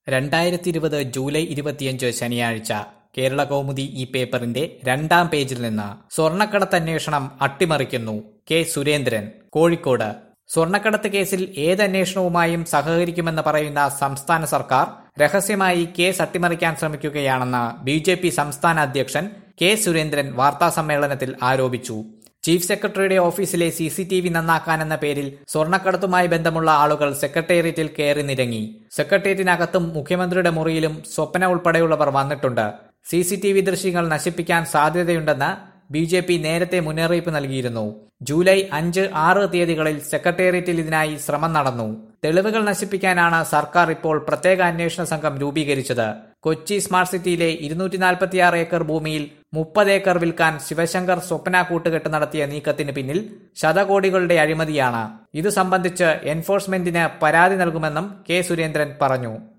രണ്ടായിരത്തി ഇരുപത് ജൂലൈ ഇരുപത്തിയഞ്ച് ശനിയാഴ്ച കേരള കൗമുദി ഈ പേപ്പറിന്റെ രണ്ടാം പേജിൽ നിന്ന് സ്വർണ്ണക്കടത്ത് അന്വേഷണം അട്ടിമറിക്കുന്നു കെ സുരേന്ദ്രൻ കോഴിക്കോട് സ്വർണ്ണക്കടത്ത് കേസിൽ ഏത് അന്വേഷണവുമായും സഹകരിക്കുമെന്ന് പറയുന്ന സംസ്ഥാന സർക്കാർ രഹസ്യമായി കേസ് അട്ടിമറിക്കാൻ ശ്രമിക്കുകയാണെന്ന് ബി ജെ പി സംസ്ഥാന അധ്യക്ഷൻ കെ സുരേന്ദ്രൻ വാർത്താസമ്മേളനത്തിൽ ആരോപിച്ചു ചീഫ് സെക്രട്ടറിയുടെ ഓഫീസിലെ സി സി ടി വി നന്നാക്കാനെന്ന പേരിൽ സ്വർണ്ണക്കടത്തുമായി ബന്ധമുള്ള ആളുകൾ സെക്രട്ടേറിയറ്റിൽ കയറി നിരങ്ങി സെക്രട്ടേറിയറ്റിനകത്തും മുഖ്യമന്ത്രിയുടെ മുറിയിലും സ്വപ്ന ഉൾപ്പെടെയുള്ളവർ വന്നിട്ടുണ്ട് സി സി ടി വി ദൃശ്യങ്ങൾ നശിപ്പിക്കാൻ സാധ്യതയുണ്ടെന്ന് ബി ജെ പി നേരത്തെ മുന്നറിയിപ്പ് നൽകിയിരുന്നു ജൂലൈ അഞ്ച് ആറ് തീയതികളിൽ സെക്രട്ടേറിയറ്റിൽ ഇതിനായി ശ്രമം നടന്നു തെളിവുകൾ നശിപ്പിക്കാനാണ് സർക്കാർ ഇപ്പോൾ പ്രത്യേക അന്വേഷണ സംഘം രൂപീകരിച്ചത് കൊച്ചി സ്മാർട്ട് സിറ്റിയിലെ ഇരുന്നൂറ്റി നാൽപ്പത്തിയാറ് ഏക്കർ ഭൂമിയിൽ മുപ്പത് ഏക്കർ വിൽക്കാൻ ശിവശങ്കർ സ്വപ്ന കൂട്ടുകെട്ട് നടത്തിയ നീക്കത്തിന് പിന്നിൽ ശതകോടികളുടെ അഴിമതിയാണ് ഇത് സംബന്ധിച്ച് എൻഫോഴ്സ്മെന്റിന് പരാതി നൽകുമെന്നും കെ സുരേന്ദ്രൻ പറഞ്ഞു